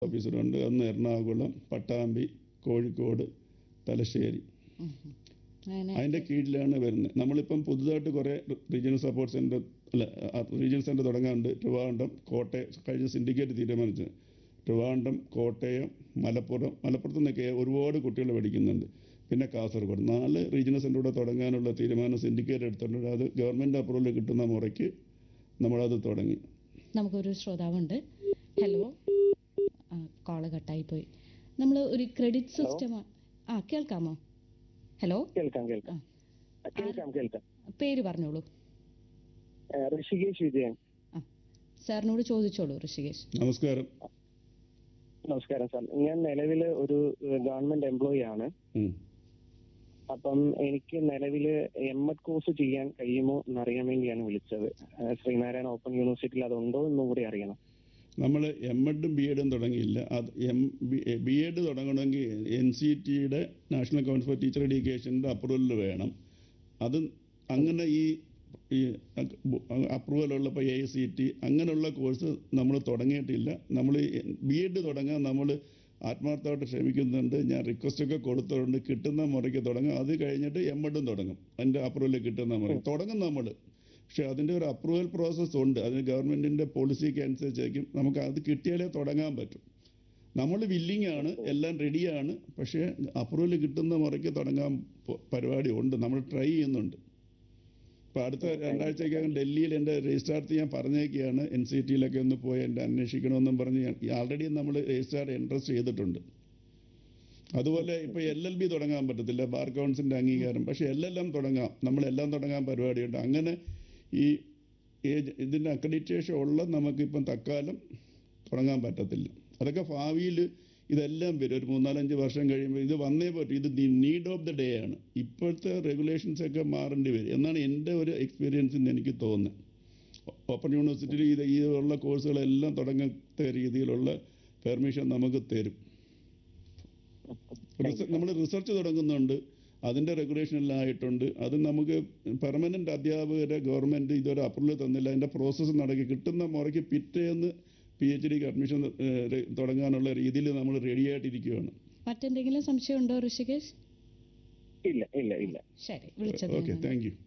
ഓഫീസറുണ്ട് ഒന്ന് എറണാകുളം പട്ടാമ്പി കോഴിക്കോട് തലശ്ശേരി ഉം, ഉം. അങ്ങനെ അതിൻ്റെ കീഴിലാണ് വരുന്നത് നമ്മളിപ്പം പുതുതായിട്ട് കുറേ റീജിയണൽ സപ്പോർട്ട് സെൻറ്റർ അല്ല റീജിയണൽ സെൻറ്റർ തുടങ്ങാനുണ്ട് ട്രിവാൻഡ്രം കോട്ടയം കഴിഞ്ഞ സിൻഡിക്കേറ്റ് തീരുമാനിച്ചത് ട്രിവാൻഡ്രം കോട്ടയം മലപ്പുറം മലപ്പുറത്ത് നിന്നൊക്കെ ഒരുപാട് കുട്ടികൾ പഠിക്കുന്നുണ്ട് പിന്നെ കാസർഗോഡ് നാല് റീജിയണൽ സെൻറ്റർ കൂടെ തുടങ്ങാനുള്ള തീരുമാനം സിൻഡിക്കേറ്റ് എടുത്തിട്ടുണ്ട് അത് ഗവൺമെൻറ് അപ്രൂവൽ കിട്ടുന്ന മുറയ്ക്ക് നമ്മളത് തുടങ്ങി നമുക്കൊരു ശ്രോതാവുണ്ട് ഹലോ കോള് കട്ടായി പോയി നമ്മൾ ഒരു ക്രെഡിറ്റ് സിസ്റ്റം ആ കേൾക്കാമോ ഹലോ കേൾക്കാം കേൾക്കാം ആ കേൾക്കാം കേൾക്കാം പേര് പറഞ്ഞോളൂ ഏ, ഋഷികേശ് വിജയൻ ആ സാറിനോട് ചോദിച്ചോളൂ ഋഷികേഷ് നമസ്കാരം നമസ്കാരം സാർ ഞാൻ നിലവിൽ ഒരു ഗവൺമെന്റ് എംപ്ലോയി ആണ് ഉം. അപ്പം എനിക്ക് നിലവിൽ എം എഡ് കോഴ്സ് ചെയ്യാൻ കഴിയുമോ എന്നറിയാൻ വേണ്ടിയാണ് വിളിച്ചത് ഏ, ശ്രീനാരായണ ഓപ്പൺ യൂണിവേഴ്സിറ്റിയിൽ അതുണ്ടോ എന്നും കൂടി അറിയണം നമ്മൾ എം എഡും ബി എഡും തുടങ്ങിയില്ല അത് എം ബി എഡ് തുടങ്ങണമെങ്കിൽ എൻ സി ടിയുടെ നാഷണൽ കൗൺസിൽ ഫോർ ടീച്ചർ എഡ്യൂക്കേഷൻ്റെ അപ്രൂവൽ വേണം അത് അങ്ങനെ ഈ ഈ അപ്രൂവലുള്ള ഇപ്പോൾ എ സി ടി അങ്ങനെയുള്ള കോഴ്സ് നമ്മൾ തുടങ്ങിയിട്ടില്ല നമ്മൾ ബി എഡ് തുടങ്ങാൻ നമ്മൾ ആത്മാർത്ഥമായിട്ട് ശ്രമിക്കുന്നുണ്ട് ഞാൻ റിക്വസ്റ്റൊക്കെ കൊടുത്തിട്ടുണ്ട് കിട്ടുന്ന മുറയ്ക്ക് തുടങ്ങും അത് കഴിഞ്ഞിട്ട് എം എഡും തുടങ്ങും അതിൻ്റെ അപ്രൂവൽ കിട്ടുന്ന മുറയ്ക്ക് തുടങ്ങും നമ്മൾ പക്ഷെ അതിൻ്റെ ഒരു അപ്രൂവൽ പ്രോസസ്സ് ഉണ്ട് അതിന് ഗവൺമെൻറ്റിൻ്റെ പോളിസിക്ക് അനുസരിച്ചായിരിക്കും നമുക്ക് അത് കിട്ടിയാലേ തുടങ്ങാൻ പറ്റും നമ്മൾ വില്ലിംഗ് ആണ് എല്ലാം റെഡിയാണ് പക്ഷേ അപ്രൂവൽ കിട്ടുന്ന മുറയ്ക്ക് തുടങ്ങാൻ പ- പരിപാടി ഉണ്ട് നമ്മൾ ട്രൈ ചെയ്യുന്നുണ്ട് ഇപ്പോൾ അടുത്ത രണ്ടാഴ്ചക്കകം ഡൽഹിയിൽ എൻ്റെ രജിസ്ട്രാർത്ത് ഞാൻ പറഞ്ഞേക്കുകയാണ് എൻ സി ടിയിലൊക്കെ ഒന്ന് പോയി എൻ്റെ അന്വേഷിക്കണമെന്നും പറഞ്ഞ് ഞാൻ ആൾറെഡി നമ്മൾ രജിസ്ട്രാർ ഇൻട്രസ്റ്റ് ചെയ്തിട്ടുണ്ട് അതുപോലെ ഇപ്പോൾ എൽ എൽ ബി തുടങ്ങാൻ പറ്റത്തില്ല ബാർ കൗൺസിലിൻ്റെ അംഗീകാരം പക്ഷേ എൽ എൽ എം തുടങ്ങാം നമ്മളെല്ലാം തുടങ്ങാൻ പരിപാടിയുണ്ട് അങ്ങനെ ഈ ഏജ് ഇതിൻ്റെ അക്രഡിറ്റേഷൻ ഉള്ള നമുക്കിപ്പം തക്കാലം തുടങ്ങാൻ പറ്റത്തില്ല അതൊക്കെ ഭാവിയിൽ ഇതെല്ലാം വരും ഒരു മൂന്നാലഞ്ച് വർഷം കഴിയുമ്പോൾ ഇത് വന്നേ പറ്റും ഇത് the need of the day ആണ് ഇപ്പോഴത്തെ റെഗുലേഷൻസ് ഒക്കെ മാറേണ്ടി വരും എന്നാണ് എൻ്റെ ഒരു എക്സ്പീരിയൻസിൽ നിന്ന് എനിക്ക് തോന്നുന്നത് ഓപ്പൺ യൂണിവേഴ്സിറ്റിയിൽ ഇത് ഈ ഉള്ള കോഴ്സുകളെല്ലാം തുടങ്ങത്ത രീതിയിലുള്ള പെർമിഷൻ നമുക്ക് തരും നമ്മൾ റിസർച്ച് തുടങ്ങുന്നുണ്ട് അതിൻ്റെ റെഗുലേഷൻ എല്ലാം ആയിട്ടുണ്ട് അത് നമുക്ക് പെർമനൻ്റ് അധ്യാപകരെ ഗവൺമെൻറ് ഇതൊരു അപ്രൂവൽ തന്നില്ല അതിൻ്റെ പ്രോസസ്സ് നടക്കി കിട്ടുന്ന മുറയ്ക്ക് പിറ്റേന്ന് പി എച്ച് ഡിക്ക് അഡ്മിഷൻ തുടങ്ങാനുള്ള രീതിയിൽ നമ്മൾ റെഡി ആയിട്ടിരിക്കുകയാണ് മറ്റെന്തെങ്കിലും സംശയമുണ്ടോ ഋഷികേഷ് ഇല്ല ഇല്ല ഇല്ല ശരി വിളിച്ചത് ഓക്കെ താങ്ക് യു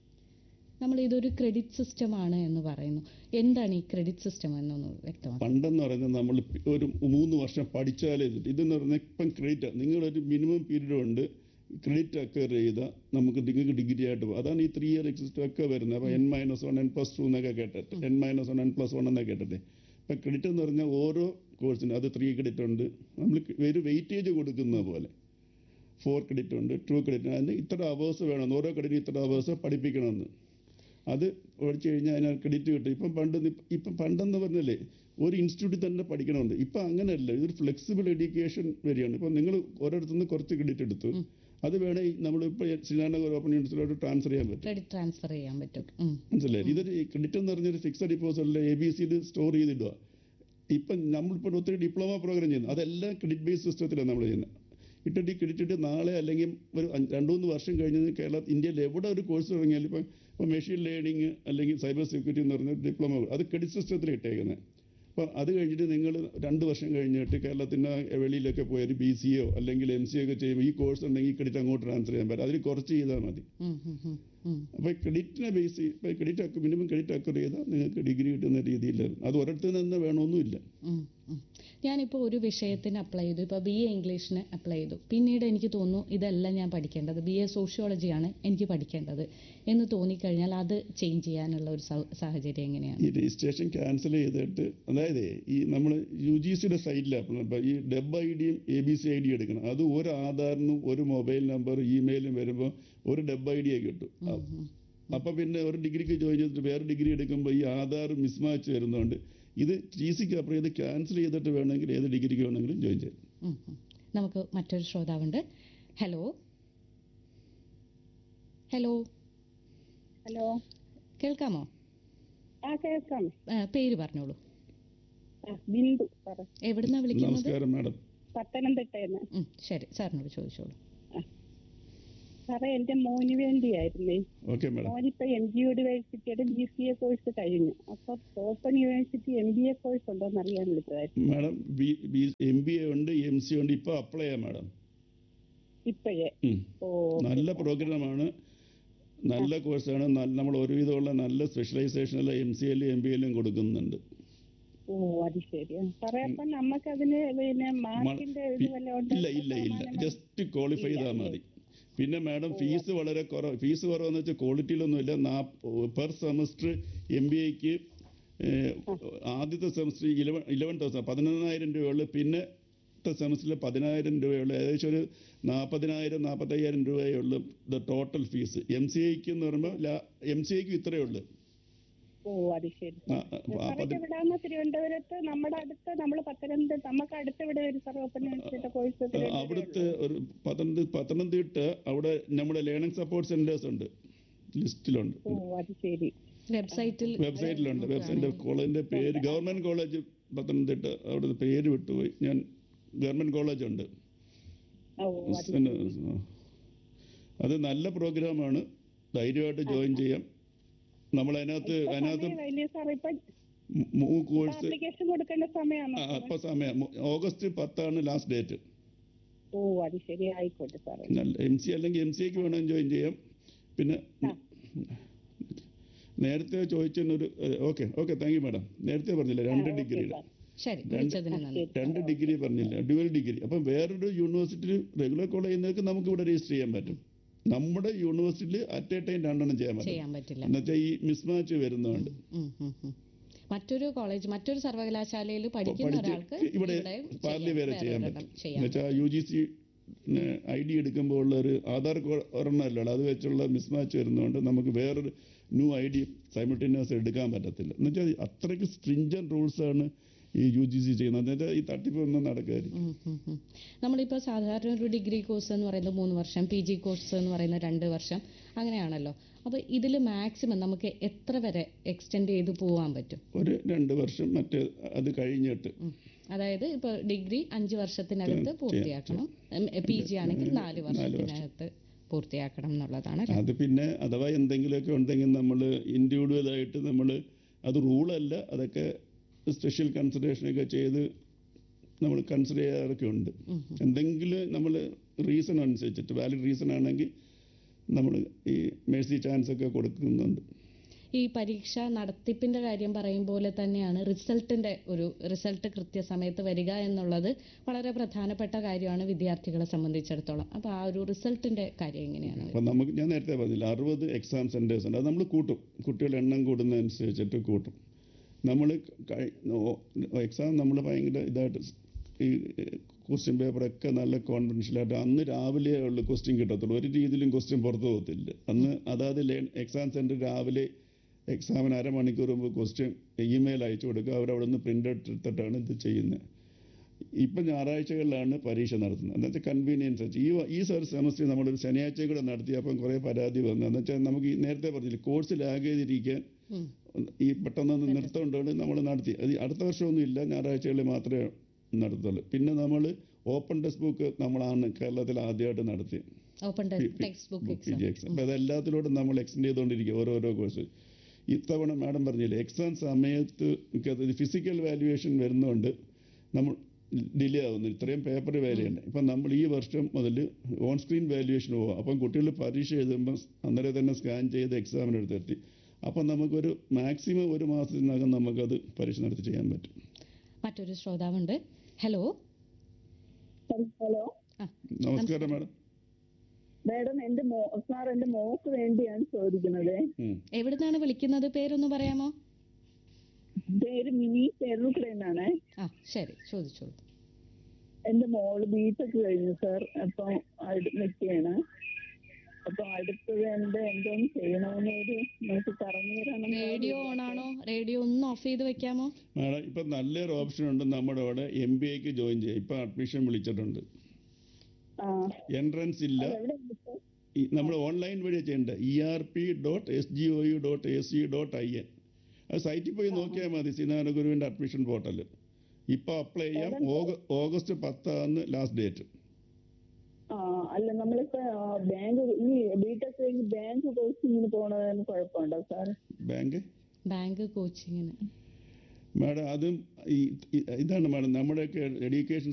നമ്മൾ ഇതൊരു ക്രെഡിറ്റ് സിസ്റ്റം ആണ് എന്ന് പറയുന്നു എന്താണ് ഈ ക്രെഡിറ്റ് സിസ്റ്റം എന്നൊന്ന് വ്യക്തമാക്കാം പണ്ടെന്ന് പറയുന്നത് നമ്മൾ പി- ഒരു മൂന്ന് വർഷം പഠിച്ചാലേ ഇത് ഇതെന്ന് പറഞ്ഞാൽ ഇപ്പം ക്രെഡിറ്റ് നിങ്ങളൊരു മിനിമം പീരീഡ് ഉണ്ട് ക്രെഡിറ്റ് അക്വയർ ചെയ്താൽ നമുക്ക് നിങ്ങൾക്ക് ഡിഗ്രി ആയിട്ട് പോകും അതാണ് ഈ ത്രീ ഇയർ എക്സിസ്റ്റ് ഒക്കെ വരുന്നത് അപ്പോൾ N minus one N plus two എന്നൊക്കെ കേട്ടിട്ട് N minus one N plus one എന്നൊക്കെ കേട്ടിട്ട് ഇപ്പം ക്രെഡിറ്റ് എന്ന് പറഞ്ഞാൽ ഓരോ കോഴ്സിനും അത് ത്രീ ക്രെഡിറ്റ് ഉണ്ട് നമ്മൾ ഒരു വെയിറ്റേജ് കൊടുക്കുന്ന പോലെ ഫോർ ക്രെഡിറ്റ് ഉണ്ട് ടു ക്രെഡിറ്റ് അതിന് ഇത്ര അവേഴ്സ് വേണം ഓരോ ക്രെഡിറ്റ് ഇത്ര അവേഴ്സ് പഠിപ്പിക്കണമെന്ന് അത് പഠിച്ചു കഴിഞ്ഞാൽ അതിന് ക്രെഡിറ്റ് കിട്ടും ഇപ്പം പണ്ട് നി- ഇപ്പം പണ്ടെന്ന് പറഞ്ഞല്ലേ ഒരു ഇൻസ്റ്റിറ്റ്യൂട്ടിൽ തന്നെ പഠിക്കണമെന്ന് ഇപ്പം അങ്ങനെയല്ല ഇതൊരു ഫ്ലെക്സിബിൾ എഡ്യൂക്കേഷൻ വരികയാണ് ഇപ്പം നിങ്ങൾ ഓരോരുത്തുനിന്ന് കുറച്ച് ക്രെഡിറ്റ് എടുത്തു അത് വേണേൽ നമ്മളിപ്പോൾ ശ്രീനാരായണ ഓപ്പൺ യൂണിവേഴ്സിറ്റിയിലോട്ട് ട്രാൻസ്ഫർ ചെയ്യാൻ പറ്റും ക്രെഡിറ്റ് ട്രാൻസ്ഫർ ചെയ്യാൻ പറ്റും ഉം. മനസ്സിലായി ഇതൊരു ക്രെഡിറ്റ് എന്ന് പറഞ്ഞൊരു ഫിക്സഡ് ഡിപ്പോസിറ്റിൽ എ ബി സിയിൽ സ്റ്റോർ ചെയ്തിടുക ഇപ്പം നമ്മളിപ്പോൾ ഒത്തിരി ഡിപ്ലോമ പ്രോഗ്രാം ചെയ്യുന്നു അതെല്ലാം ക്രെഡിറ്റ് ബേസ് സിസ്റ്റത്തിലാണ് നമ്മൾ ചെയ്യുന്നത് ഇട്ടിട്ട് ഈ ക്രെഡിറ്റ് ഇട്ട് നാളെ അല്ലെങ്കിൽ ഒരു അഞ്ച് രണ്ട് മൂന്ന് വർഷം കഴിഞ്ഞ് കേരള ഇന്ത്യയിൽ എവിടെ ഒരു കോഴ്സ് തുടങ്ങിയാലും ഇപ്പം ഇപ്പോൾ മെഷീൻ ലേണിംഗ് അല്ലെങ്കിൽ സൈബർ സെക്യൂരിറ്റി എന്ന് പറഞ്ഞ ഡിപ്ലോമ അത് ക്രെഡിറ്റ് സിസ്റ്റത്തിൽ ഇട്ടേക്കുന്നത് അപ്പം അത് കഴിഞ്ഞിട്ട് നിങ്ങൾ രണ്ട് വർഷം കഴിഞ്ഞിട്ട് കേരളത്തിൻ്റെ വെളിയിലൊക്കെ പോയി ഒരു ബി സി ഒ അല്ലെങ്കിൽ എം സി ഒക്കെ ചെയ്യുമ്പോൾ ഈ കോഴ്സ് ഉണ്ടെങ്കിൽ ഈ ക്രെഡിറ്റ് അങ്ങോട്ട് ട്രാൻസ്ഫർ ചെയ്യാൻ പറ്റും അതിൽ കുറച്ച് ചെയ്താൽ മതി ഉം, ഉം, ഉം, ഉം. അപ്പോൾ ക്രെഡിറ്റിനെ ബേസ് ഇപ്പോൾ ക്രെഡിറ്റ് അക്ക മിനിമം ക്രെഡിറ്റ് അക്വർ ചെയ്താൽ നിങ്ങൾക്ക് ഡിഗ്രി കിട്ടുന്ന രീതിയിൽ അത് ഒരിടത്ത് നിന്ന് വേണമെന്നൊന്നുമില്ല ഉം, ഉം. ഞാനിപ്പോൾ ഒരു വിഷയത്തിന് അപ്ലൈ ചെയ്തു ഇപ്പോൾ ബി എ ഇംഗ്ലീഷിന് അപ്ലൈ ചെയ്തു പിന്നീട് എനിക്ക് തോന്നുന്നു ഇതല്ല ഞാൻ പഠിക്കേണ്ടത് ബി എ സോഷ്യോളജിയാണ് എനിക്ക് പഠിക്കേണ്ടത് എന്ന് തോന്നിക്കഴിഞ്ഞാൽ അത് ചേഞ്ച് ചെയ്യാനുള്ള ഒരു സൗ- സാഹചര്യം എങ്ങനെയാണ് ഈ രജിസ്ട്രേഷൻ ക്യാൻസൽ ചെയ്തിട്ട് അതായത് ഈ നമ്മൾ യു ജി സിയുടെ സൈറ്റിലാണ് ഇപ്പോൾ ഈ ഡെബ് ഐ ഡിയും A B C I D എടുക്കണം അത് ഒരു ആധാറിനും ഒരു മൊബൈൽ നമ്പർ ഇമെയിലും വരുമ്പോൾ ഒരു ഡെബ് ഐ ഡിയെ കിട്ടും അപ്പം പിന്നെ ഒരു ഡിഗ്രിക്ക് ജോയിൻ ചെയ്തിട്ട് വേറെ ഡിഗ്രി എടുക്കുമ്പോൾ ഈ ആധാർ മിസ്മാച്ച് വരുന്നതുകൊണ്ട് ഇത് ടി സിക്ക് അപ്പുറം ഇത് ക്യാൻസൽ ചെയ്തിട്ട് വേണമെങ്കിൽ ഏത് ഡിഗ്രിക്ക് വേണമെങ്കിലും ജോയിൻ ചെയ്യാം ഉം, ഉം. നമുക്ക് മറ്റൊരു ശ്രോതാവുണ്ട് ഹലോ ഹലോ ഹലോ കേൾക്കാമോ ആ കേൾക്കാം ആ, പേര് പറഞ്ഞോളൂ ആ, ബിന്ദു പറ എവിടുന്നാ വിളിക്കുന്നത് നമസ്കാരം മാഡം പത്തനംതിട്ടയെന്ന് ഉം, ശരി സാറിനോട് ചോദിച്ചോളൂ സാറേ എന്റെ മോന് വേണ്ടിയായിരുന്നേ ഓക്കെ മാഡം മോനിപ്പോ എം ജി യൂണിവേഴ്സിറ്റിയുടെ ബി സി എ കോഴ്സ് കഴിഞ്ഞു അപ്പൊ open university M B A course ഉണ്ടോന്ന് അറിയാൻ വിളിച്ചതായിരുന്നു madam B B M B A ഉണ്ട് എം സി ഉണ്ട് ഇപ്പോൾ അപ്ലൈ ചെയ്യാം മാഡം ഇപ്പോഴേ ഉം. ഓ നല്ല പ്രോഗ്രാമാണ് നല്ല കോഴ്സാണ് നല്ല നമ്മൾ ഒരുവിധമുള്ള നല്ല സ്പെഷ്യലൈസേഷനെല്ലാം എം സി എല്ലും എം ബി എല്ലും കൊടുക്കുന്നുണ്ട് ഓ അത് ശരി സാറേ അപ്പൊ നമുക്ക് അതിന് പിന്നെ മാർക്കിന്റെ ഇത് വല്ല ഇല്ല ഇല്ല ഇല്ല ജസ്റ്റ് ക്വാളിഫൈ ചെയ്താൽ മതി പിന്നെ മാഡം ഫീസ് വളരെ കുറവ് ഫീസ് കുറവെന്ന് വെച്ചാൽ ക്വാളിറ്റിയിലൊന്നുമില്ല നാ പെർ സെമസ്റ്റർ എം ബി എക്ക് ആദ്യത്തെ സെമസ്റ്റർ ഇലവൻ ഇലവൻ തൗസൻഡ് പതിനൊന്നായിരം രൂപയുള്ളൂ പിന്നെ സെമസ്റ്ററിൽ പതിനായിരം രൂപയുള്ളൂ ഏകദേശം ഒരു നാൽപ്പതിനായിരം നാൽപ്പത്തയ്യായിരം രൂപയേ ഉള്ളൂ the total fees M C ഐക്ക് എന്ന് പറയുമ്പോൾ എം സി ഐക്ക് ഇത്രയേ ഉള്ളൂ ഓ അത് ശരി ആ, ആ, സാറേ പതി- എവിടാന്ന് തിരുവനന്തപുരത്ത് നമ്മുടെ അടുത്ത് നമ്മൾ പത്തനംതിട്ട നമുക്ക് അടുത്ത് ഇവിടെ ഒരു സാർ ഓപ്പൺ യൂണിവേഴ്സിറ്റി കോഴ്സ് അവിടുത്തെ ഒരു പത്തനംതിട്ട പത്തനംതിട്ട അവിടെ നമ്മുടെ ലേണിംഗ് സപ്പോർട്ട് സെന്റേഴ്സ് ഉണ്ട് ലിസ്റ്റിലുണ്ട് ഓ അത് ശരി വെബ്സൈറ്റിൽ വെബ്സൈറ്റിലുണ്ട് വെബ്സൈറ്റിന്റെ കോളേജിന്റെ പേര് ഗവൺമെന്റ് കോളേജ് പത്തനംതിട്ട അവിടുത്തെ പേര് വിട്ടുപോയി ഞാൻ ഗവൺമെന്റ് കോളേജ് ഉണ്ട് ഓ അത് പിന്നെ, ആ. അത് നല്ല പ്രോഗ്രാമാണ് ധൈര്യമായിട്ട് ജോയിൻ ചെയ്യാം നമ്മൾ അതിനകത്ത് അതിനകത്ത് വലിയ സാർ ഇപ്പൊ മൂ കോഴ്സ് ആപ്ലിക്കേഷൻ കൊടുക്കേണ്ട സമയമാണോ അപ്പൊ സമയം ഓഗസ്റ്റ് പത്താണ് ലാസ്റ്റ് ഡേറ്റ് ഓ അത് ശരി ആയിക്കോട്ടെ സാറേ നല്ല എം സി അല്ലെങ്കിൽ എം സിക്ക് വേണമെങ്കിൽ ജോയിൻ ചെയ്യാം പിന്നെ നേരത്തെ ചോദിച്ചൊരു okay okay thank you madam നേരത്തെ പറഞ്ഞില്ല രണ്ട് ഡിഗ്രിയുടെ ശരി വിളിച്ചതിന് നന്ദി രണ്ട് ഡിഗ്രി പറഞ്ഞില്ല ഡ്യുവൽ ഡിഗ്രി അപ്പം വേറൊരു യൂണിവേഴ്സിറ്റിയിൽ റെഗുലർ കോളേജിൽ നിന്നൊക്കെ നമുക്ക് ഇവിടെ രജിസ്റ്റർ ചെയ്യാൻ പറ്റും നമ്മുടെ യൂണിവേഴ്സിറ്റിയിൽ അറ്റ് എ ടൈം രണ്ടെണ്ണം ചെയ്യാൻ പറ്റും ചെയ്യാൻ പറ്റില്ല എന്നുവെച്ചാൽ ഈ മിസ്മാച്ച് വരുന്നതുകൊണ്ട് ഉം, ഉം, ഉം. മറ്റൊരു കോളേജ് മറ്റൊരു സർവകലാശാലയിൽ പഠിക്കുന്ന പഠിച്ച് ഒരാൾക്ക് ഇവിടെ ഇവിടെയും പാർലി ചെയ്യാം. വേറെ ചെയ്യാൻ വേറൊരെണ്ണം പറ്റും ചെയ്യാം എന്നുവെച്ചാൽ U G C I D എടുക്കുമ്പോൾ ഉള്ള ഒരു ആധാർ ഒരെണ്ണമല്ലോ അത് വെച്ചുള്ള മിസ്മാച്ച് വരുന്നതുകൊണ്ട് നമുക്ക് വേറൊരു ന്യൂ ഐ ഡി സൈമിൾട്ടേനിയസ് എടുക്കാൻ പറ്റത്തില്ല എന്നുവെച്ചാൽ അത്രയ്ക്ക് സ്ട്രിഞ്ചൻ റൂൾസാണ് ഈ യു ജി സി ചെയ്യുന്നത് എന്നുവെച്ചാൽ ഈ തട്ടിപ്പൊന്നും നടക്കായിരിക്കും ഉം, ഉം, ഉം. നമ്മളിപ്പോൾ സാധാരണ ഒരു ഡിഗ്രി കോഴ്സ് എന്ന് പറയുന്നത് മൂന്ന് വർഷം പി ജി കോഴ്സ് എന്ന് പറയുന്നത് രണ്ട് വർഷം അങ്ങനെയാണല്ലോ അപ്പോൾ ഇതിൽ മാക്സിമം നമുക്ക് എത്ര വരെ എക്സ്റ്റെൻഡ് ചെയ്ത് പോകാൻ പറ്റും ഒരു രണ്ട് വർഷം മറ്റേ അത് കഴിഞ്ഞിട്ട് ഉം. അതായത് ഇപ്പോൾ ഡിഗ്രി അഞ്ച് വർഷത്തിനകത്ത് പൂർത്തിയാക്കണം പി ജി ആണെങ്കിൽ നാല് വർഷത്തിനകത്ത് പൂർത്തിയാക്കണം എന്നുള്ളതാണ് അത് പിന്നെ അഥവാ എന്തെങ്കിലുമൊക്കെ ഉണ്ടെങ്കിൽ നമ്മൾ ഇൻഡിവിജ്വലായിട്ട് നമ്മൾ അത് റൂളല്ല അതൊക്കെ സ്പെഷ്യൽ കൺസിഡറേഷനൊക്കെ ചെയ്ത് നമ്മൾ കൺസിഡർ ചെയ്യാറൊക്കെ ഉണ്ട് ഉം, എന്തെങ്കിലും നമ്മൾ റീസൺ അനുസരിച്ചിട്ട് വാലിഡ് റീസൺ ആണെങ്കിൽ നമ്മൾ ഈ മേഴ്സി ചാൻസ് ഒക്കെ കൊടുക്കുന്നുണ്ട് ഈ പരീക്ഷ നടത്തിപ്പിന്റെ കാര്യം പറയും പോലെ തന്നെയാണ് റിസൾട്ടിന്റെ ഒരു റിസൾട്ട് കൃത്യസമയത്ത് വരിക എന്നുള്ളത് വളരെ പ്രധാനപ്പെട്ട കാര്യമാണ് വിദ്യാർത്ഥികളെ സംബന്ധിച്ചിടത്തോളം അപ്പോൾ ആ ഒരു റിസൾട്ടിന്റെ കാര്യം എങ്ങനെയാണ് അപ്പം നമുക്ക് ഞാൻ നേരത്തെ പറഞ്ഞില്ല അറുപത് എക്സാം സെൻറ്റേഴ്സ് ഉണ്ട് അത് നമ്മൾ കൂട്ടും കുട്ടികളുടെ എണ്ണം കൂടുന്നതനുസരിച്ചിട്ട് കൂട്ടും നമ്മൾ എക്സാം നമ്മൾ ഭയങ്കര ഇതായിട്ട് ഈ ക്വസ്റ്റ്യൻ പേപ്പറൊക്കെ നല്ല കോൺഫിഡൻഷ്യലായിട്ട് അന്ന് രാവിലെ ഉള്ളു ക്വസ്റ്റ്യൻ കിട്ടത്തുള്ളൂ ഒരു രീതിയിലും ക്വസ്റ്റ്യൻ പുറത്തു പോകത്തില്ല അന്ന് അതായത് എക്സാം സെൻറ്റർ രാവിലെ എക്സാമിന് അരമണിക്കൂർ മുമ്പ് ക്വസ്റ്റ്യൻ ഇമെയിൽ അയച്ചു കൊടുക്കുക അവരവിടെ നിന്ന് പ്രിൻ്റ് എടുത്തിട്ടാണ് ഇത് ചെയ്യുന്നത് ഇപ്പം ഞായറാഴ്ചകളിലാണ് പരീക്ഷ നടത്തുന്നത് എന്ന് വെച്ചാൽ കൺവീനിയൻസ് വെച്ച് ഈ വ- ഈ ഒരു സെമസ്റ്റർ നമ്മളൊരു ശനിയാഴ്ച കൂടെ നടത്തിയപ്പം കുറേ പരാതി വന്നു എന്ന് വെച്ചാൽ നമുക്ക് ഈ നേരത്തെ പറഞ്ഞില്ല കോഴ്സ് ലാഗ് ചെയ്തിരിക്കാൻ ഉം. ഈ പെട്ടെന്നൊന്ന് നിർത്തമുണ്ടോണ്ട് നമ്മൾ നടത്തി അത് ഈ അടുത്ത വർഷമൊന്നും ഇല്ല ഞായറാഴ്ചകളിൽ മാത്രമേ നടത്തുള്ളൂ പിന്നെ നമ്മൾ ഓപ്പൺ ടെക്സ്റ്റ് ബുക്ക് നമ്മളാണ് കേരളത്തിൽ ആദ്യമായിട്ട് നടത്തി open text book P exam G exam അപ്പോൾ അതെല്ലാത്തിലൂടെ നമ്മൾ എക്സ്റ്റെൻഡ് ചെയ്തുകൊണ്ടിരിക്കുക ഓരോരോ കോഴ്സ് ഇത്തവണ മാഡം പറഞ്ഞില്ലേ എക്സാം സമയത്ത് ഫിസിക്കൽ വാല്യുവേഷൻ വരുന്നതുകൊണ്ട് നമ്മൾ ഡിലേ ആവുന്നു ഇത്രയും പേപ്പർ വാല്യുണ്ട് ഇപ്പം നമ്മൾ ഈ വർഷം മുതൽ ഓൺ സ്ക്രീൻ വാല്യുവേഷൻ പോവാം അപ്പം കുട്ടികൾ പരീക്ഷ എഴുതുമ്പോൾ അന്നേരം തന്നെ സ്കാൻ ചെയ്ത് എക്സാമിനെടുത്തെത്തി അപ്പം നമുക്കൊരു മാക്സിമം ഒരു മാസത്തിനകം നമുക്കത് പരീക്ഷ നടത്തി ചെയ്യാൻ പറ്റും മറ്റൊരു ശ്രോതാവുണ്ട് ഹലോ ഹലോ ആ നമസ്കാരം മാഡം മാഡം എന്റെ മോ സാർ എന്റെ മോക്ക് വേണ്ടിയാണ് ചോദിക്കുന്നത് ഉം. എവിടുന്നാണ് വിളിക്കുന്നത് പേരൊന്ന് പറയാമോ പേര് മിനി ചെറുക്കട എന്നാണ് ആ ശരി ചോദിച്ചോളൂ എന്റെ മോള് ബിടെക് കഴിഞ്ഞു സാർ അപ്പം നിൽക്കുകയാണ് അപ്പൊ അടുത്തത് എന്റെ എന്തോന്ന് ചെയ്യണമെന്നൊരു നമുക്ക് പറഞ്ഞു തരണം റേഡിയോ ഓൺ ആണോ റേഡിയോ ഒന്ന് ഓഫ് ചെയ്ത് വെക്കാമോ മാഡം ഇപ്പം നല്ലൊരു ഓപ്ഷൻ ഉണ്ട് നമ്മുടെ അവിടെ എം ബി എക്ക് ജോയിൻ ചെയ്യാം ഇപ്പം അഡ്മിഷൻ വിളിച്ചിട്ടുണ്ട് ആ എൻട്രൻസ് ഇല്ല എവിടെ നമ്മൾ ഓൺലൈൻ വഴി ചെയ്യേണ്ടത് E R P dot S G O U dot A C dot I N അത് സൈറ്റിൽ പോയി നോക്കിയാൽ മതി ശ്രീനാരായണ ഗുരുവിൻ്റെ അഡ്മിഷൻ പോർട്ടൽ ഇപ്പോൾ അപ്ലൈ ചെയ്യാം ഓഗ- ഓഗസ്റ്റ് പത്താണ് ലാസ്റ്റ് ഡേറ്റ് ആ അല്ല നമ്മളിപ്പോ ബാങ്ക് ഈ ബിടെക് കഴിഞ്ഞ് ബാങ്ക് കോച്ചിങ്ങിന് പോണതിന് കുഴപ്പമുണ്ടോ സാർ ബാങ്ക് ബാങ്ക് കോച്ചിങ്ങിന് മാഡം അതും ഈ ഈ- ഇതാണ് മാഡം നമ്മുടെയൊക്കെ എഡ്യൂക്കേഷൻ